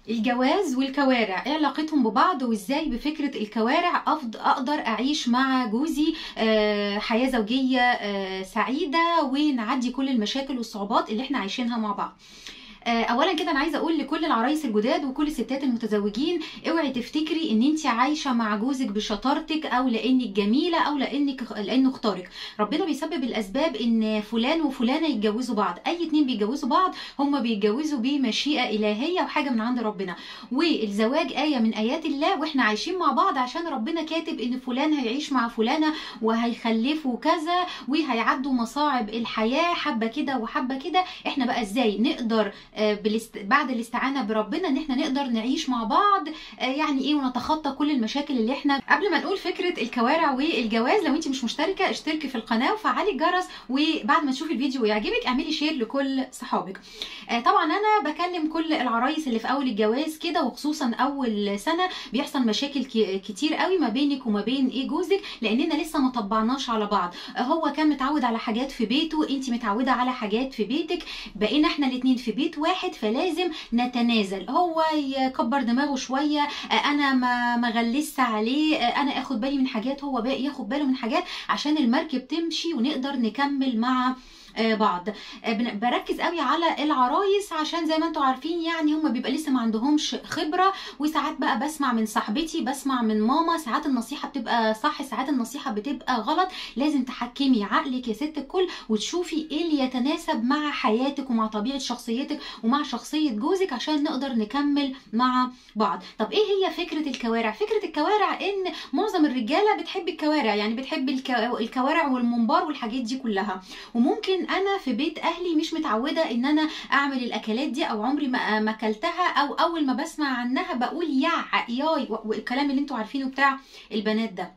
الجواز والكوارع ايه علاقتهم ببعض وازاي بفكرة الكوارع أفض اقدر اعيش مع جوزي آه، حياة زوجية آه، سعيدة ونعدي كل المشاكل والصعوبات اللي احنا عايشينها مع بعض آه، اولا كده انا عايزه اقول لكل العرايس الجداد وكل الستات المتزوجين اوعي تفتكري ان انت عايشه مع جوزك بشطارتك او لانك جميله او لانك لانه اختارك ربنا بيسبب الاسباب ان فلان وفلانه يتجوزوا بعض اي اتنين بيتجوزوا بعض هم بيتجوزوا بمشيئه الهيه وحاجه من عند ربنا والزواج ايه من ايات الله واحنا عايشين مع بعض عشان ربنا كاتب ان فلان هيعيش مع فلانه وهيخلفوا كذا وهيعدوا مصاعب الحياه حبه كده وحبه كده احنا بقى ازاي نقدر آه، بالاست... بعد الاستعانه بربنا ان احنا نقدر نعيش مع بعض آه، يعني ايه ونتخطى كل المشاكل اللي احنا قبل ما نقول فكره الكوارع والجواز لو انت مش مشتركه اشتركي في القناه وفعلي الجرس وبعد ما تشوفي الفيديو ويعجبك اعملي شير لكل صحابك آه، طبعا انا بكلم كل العرايس اللي في اول الجواز كده وخصوصا اول سنه بيحصل مشاكل ك- كتير قوي ما بينك وما بين ايه جوزك لاننا لسه ما طبعناش على بعض آه، هو كان متعود على حاجات في بيته انت متعوده على حاجات في بيتك بقينا احنا الاتنين في بيت واحد فلازم نتنازل هو يكبر دماغه شويه آه، انا ما ما غلست عليه آه، انا اخد بالي من حاجات هو باقي ياخد باله من حاجات عشان المركب تمشي ونقدر نكمل مع آه، بعض آه، بن- بركز قوي على العرايس عشان زي ما انتم عارفين يعني هم بيبقى لسه ما عندهمش خبره وساعات بقى بسمع من صاحبتي بسمع من ماما ساعات النصيحه بتبقى صح ساعات النصيحه بتبقى غلط لازم تحكمي عقلك يا ست الكل وتشوفي ايه اللي يتناسب مع حياتك ومع طبيعه شخصيتك ومع شخصيه جوزك عشان نقدر نكمل مع بعض طب ايه هي فكره الكوارع فكره الكوارع ان معظم الرجاله بتحب الكوارع يعني بتحب الكو- الكوارع والممبار والحاجات دي كلها وممكن انا في بيت اهلي مش متعوده ان انا اعمل الاكلات دي او عمري ما ما اكلتها او اول ما بسمع عنها بقول يا ياي والكلام اللي انتوا عارفينه بتاع البنات ده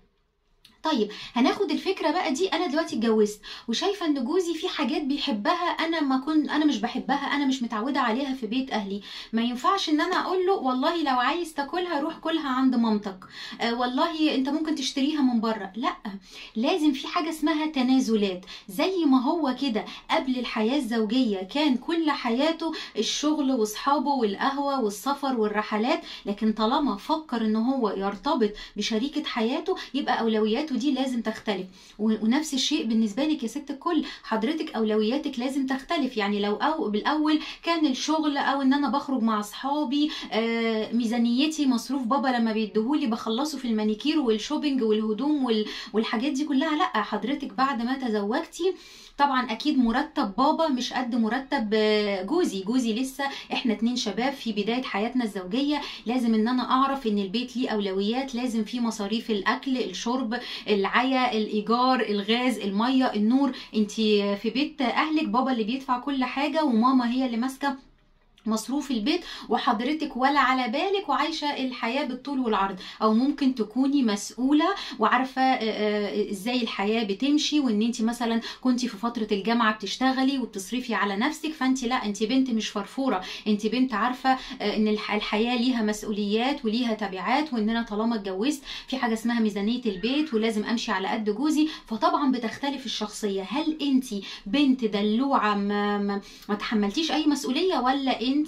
طيب هناخد الفكره بقى دي انا دلوقتي اتجوزت وشايفه ان جوزي في حاجات بيحبها انا ما كنت انا مش بحبها انا مش متعوده عليها في بيت اهلي ما ينفعش ان انا اقول له والله لو عايز تاكلها روح كلها عند مامتك آه والله انت ممكن تشتريها من بره لا لازم في حاجه اسمها تنازلات زي ما هو كده قبل الحياه الزوجيه كان كل حياته الشغل واصحابه والقهوه والسفر والرحلات لكن طالما فكر ان هو يرتبط بشريكه حياته يبقى اولوياته دي لازم تختلف و- ونفس الشيء بالنسبه لك يا ست الكل حضرتك اولوياتك لازم تختلف يعني لو أو بالاول كان الشغل او ان انا بخرج مع اصحابي آه، ميزانيتي مصروف بابا لما بيديهولي بخلصه في المانيكير والشوبينج والهدوم وال- والحاجات دي كلها لا حضرتك بعد ما تزوجتي طبعا اكيد مرتب بابا مش قد مرتب آه، جوزي جوزي لسه احنا اتنين شباب في بدايه حياتنا الزوجيه لازم ان انا اعرف ان البيت ليه اولويات لازم في مصاريف الاكل الشرب العيا الايجار الغاز الميه النور انت في بيت اهلك بابا اللي بيدفع كل حاجه وماما هي اللي ماسكه مصروف البيت وحضرتك ولا على بالك وعايشه الحياه بالطول والعرض او ممكن تكوني مسؤوله وعارفه آه، آه، ازاي الحياه بتمشي وان انت مثلا كنتي في فتره الجامعه بتشتغلي وبتصرفي على نفسك فانت لا انت بنت مش فرفوره انت بنت عارفه آه، ان الح- الحياه ليها مسؤوليات وليها تبعات وان انا طالما اتجوزت في حاجه اسمها ميزانيه البيت ولازم امشي على قد جوزي فطبعا بتختلف الشخصيه هل انت بنت دلوعه ما, ما, ما تحملتيش اي مسؤوليه ولا انت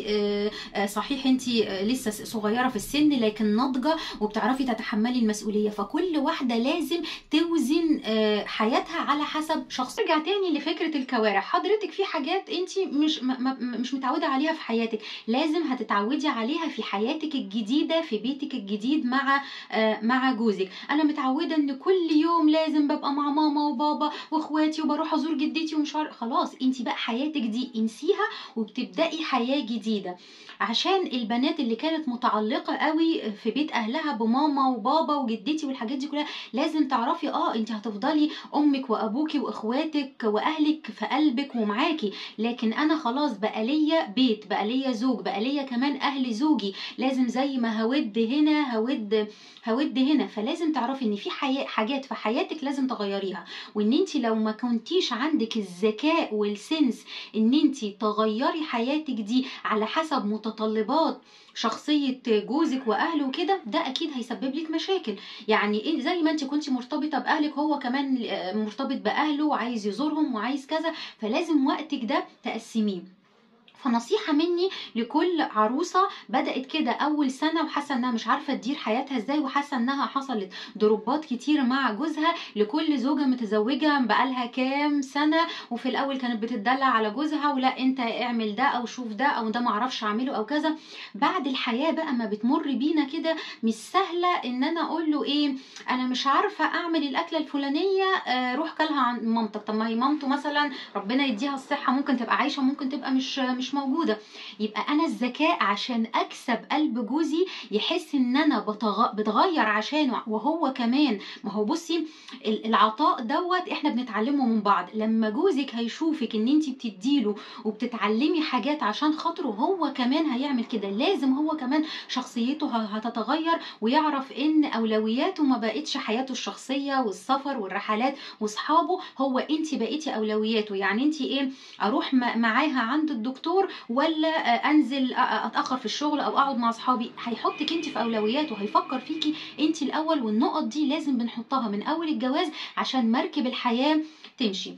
صحيح انت لسه صغيره في السن لكن ناضجه وبتعرفي تتحملي المسؤوليه فكل واحده لازم توزن آه، حياتها على حسب شخص ارجع تاني لفكره الكوارع حضرتك في حاجات انت مش م- م- مش متعوده عليها في حياتك لازم هتتعودي عليها في حياتك الجديده في بيتك الجديد مع آه، مع جوزك انا متعوده ان كل يوم لازم ببقى مع ماما وبابا واخواتي وبروح ازور جدتي ومش عارف خلاص انت بقى حياتك دي انسيها وبتبداي حياه جديده عشان البنات اللي كانت متعلقه قوي في بيت اهلها بماما وبابا وجدتي والحاجات دي كلها لازم تعرفي اه انت هتفضلي امك وابوكي واخواتك واهلك في قلبك ومعاكي لكن انا خلاص بقى ليا بيت بقى ليا زوج بقى ليا كمان اهل زوجي لازم زي ما هود هنا هود هود هنا فلازم تعرفي ان في حياة حاجات في حياتك لازم تغيريها وان انت لو ما كنتيش عندك الذكاء والسنس ان انت تغيري حياتك دي على حسب متطلبات شخصية جوزك واهله وكده ده اكيد هيسبب لك مشاكل يعني إيه زي ما انت كنت مرتبطة باهلك هو كمان آه، مرتبط باهله وعايز يزورهم وعايز كذا فلازم وقتك ده تقسميه فنصيحة مني لكل عروسة بدأت كده أول سنة وحاسة إنها مش عارفة تدير حياتها إزاي وحاسة إنها حصلت ضربات كتير مع جوزها لكل زوجة متزوجة بقالها كام سنة وفي الأول كانت بتدلع على جوزها ولا أنت اعمل ده أو شوف ده أو ده معرفش أعمله أو كذا بعد الحياة بقى ما بتمر بينا كده مش سهلة إن أنا أقول له إيه أنا مش عارفة أعمل الأكلة الفلانية آه، روح كلها عند مامتك طب ما هي مامته مثلا ربنا يديها الصحة ممكن تبقى عايشة ممكن تبقى مش مش موجودة يبقى انا الذكاء عشان اكسب قلب جوزي يحس ان انا بتغ... بتغير عشانه وهو كمان ما هو بصي ال- العطاء دوت احنا بنتعلمه من بعض لما جوزك هيشوفك ان انت بتديله وبتتعلمي حاجات عشان خاطره هو كمان هيعمل كده لازم هو كمان شخصيته ه- هتتغير ويعرف ان اولوياته ما بقتش حياته الشخصيه والسفر والرحلات واصحابه هو انت بقيتي اولوياته يعني انت ايه اروح م- معاها عند الدكتور ولا آه، انزل أ- أ- اتاخر في الشغل او اقعد مع اصحابي هيحطك انت في اولوياته هيفكر فيكي انت الاول والنقط دي لازم بنحطها من اول الجواز عشان مركب الحياه تمشي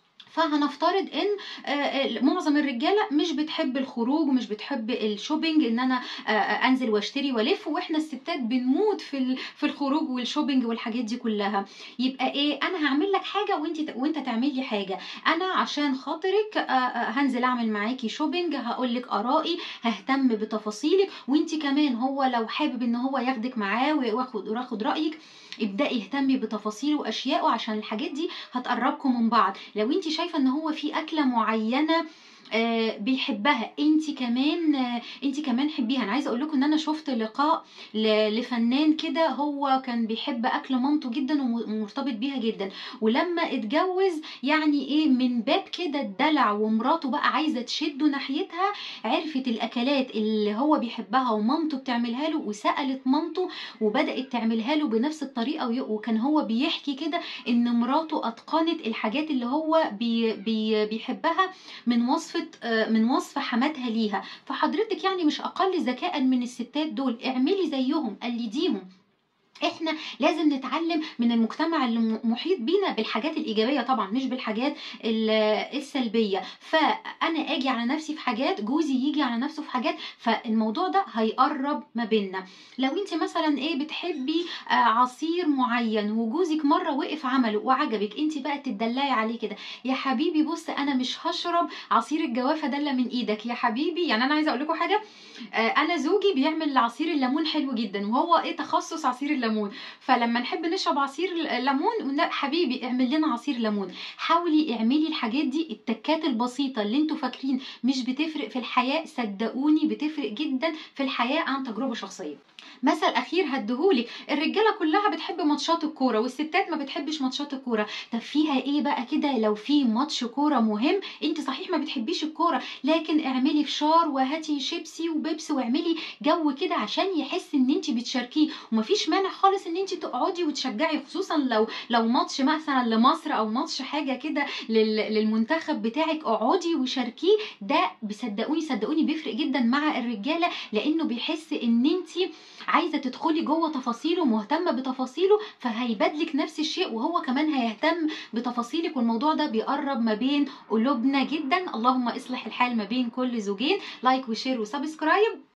فهنفترض ان آه، آه، معظم الرجاله مش بتحب الخروج ومش بتحب الشوبينج ان انا آه، آه، انزل واشتري والف واحنا الستات بنموت في ال- في الخروج والشوبينج والحاجات دي كلها يبقى ايه انا هعمل لك حاجه وانت وانت تعمل لي حاجه انا عشان خاطرك آه، آه، هنزل اعمل معاكي شوبينج هقول لك ارائي ههتم بتفاصيلك وانت كمان هو لو حابب ان هو ياخدك معاه وياخد وياخد رايك ابدأي اهتمي بتفاصيله واشيائه عشان الحاجات دي هتقربكم من بعض لو انت شايفه ان هو في اكله معينه آه، بيحبها انت كمان آه، انت كمان حبيها انا عايزه اقول لكم ان انا شفت لقاء ل- لفنان كده هو كان بيحب اكل مامته جدا ومرتبط بيها جدا ولما اتجوز يعني ايه من باب كده الدلع ومراته بقى عايزه تشده ناحيتها عرفت الاكلات اللي هو بيحبها ومامته بتعملها له وسالت مامته وبدات تعملها له بنفس الطريقه وي- وكان هو بيحكي كده ان مراته اتقنت الحاجات اللي هو بي بي بيحبها من وصفه آه، من وصف حماتها ليها فحضرتك يعني مش اقل ذكاء من الستات دول اعملي زيهم قلديهم احنا لازم نتعلم من المجتمع اللي محيط بينا بالحاجات الايجابيه طبعا مش بالحاجات ال- السلبيه فانا اجي على نفسي في حاجات جوزي يجي على نفسه في حاجات فالموضوع ده هيقرب ما بيننا لو انت مثلا ايه بتحبي آه، عصير معين وجوزك مره وقف عمله وعجبك انت بقى تدلعي عليه كده يا حبيبي بص انا مش هشرب عصير الجوافه ده الا من ايدك يا حبيبي يعني انا عايزه اقول لكم حاجه آه، انا زوجي بيعمل عصير الليمون حلو جدا وهو ايه تخصص عصير الليمون فلما نحب نشرب عصير الليمون ون- حبيبي اعمل لنا عصير ليمون حاولي اعملي الحاجات دي التكات البسيطه اللي انتوا فاكرين مش بتفرق في الحياه صدقوني بتفرق جدا في الحياه عن تجربه شخصيه مثل اخير هديهولك الرجاله كلها بتحب ماتشات الكوره والستات ما بتحبش ماتشات الكوره طب فيها ايه بقى كده لو في ماتش كوره مهم انت صحيح ما بتحبيش الكوره لكن اعملي فشار وهاتي شيبسي وبيبسي واعملي جو كده عشان يحس ان انت بتشاركيه ومفيش مانع خالص ان انت تقعدي وتشجعي خصوصا لو لو ماتش مثلا لمصر او ماتش حاجه كده لل- للمنتخب بتاعك اقعدي وشاركيه ده بصدقوني صدقوني بيفرق جدا مع الرجاله لانه بيحس ان انت عايزه تدخلي جوه تفاصيله ومهتمه بتفاصيله فهيبادلك نفس الشيء وهو كمان هيهتم بتفاصيلك والموضوع ده بيقرب ما بين قلوبنا جدا اللهم اصلح الحال ما بين كل زوجين لايك وشير وسبسكرايب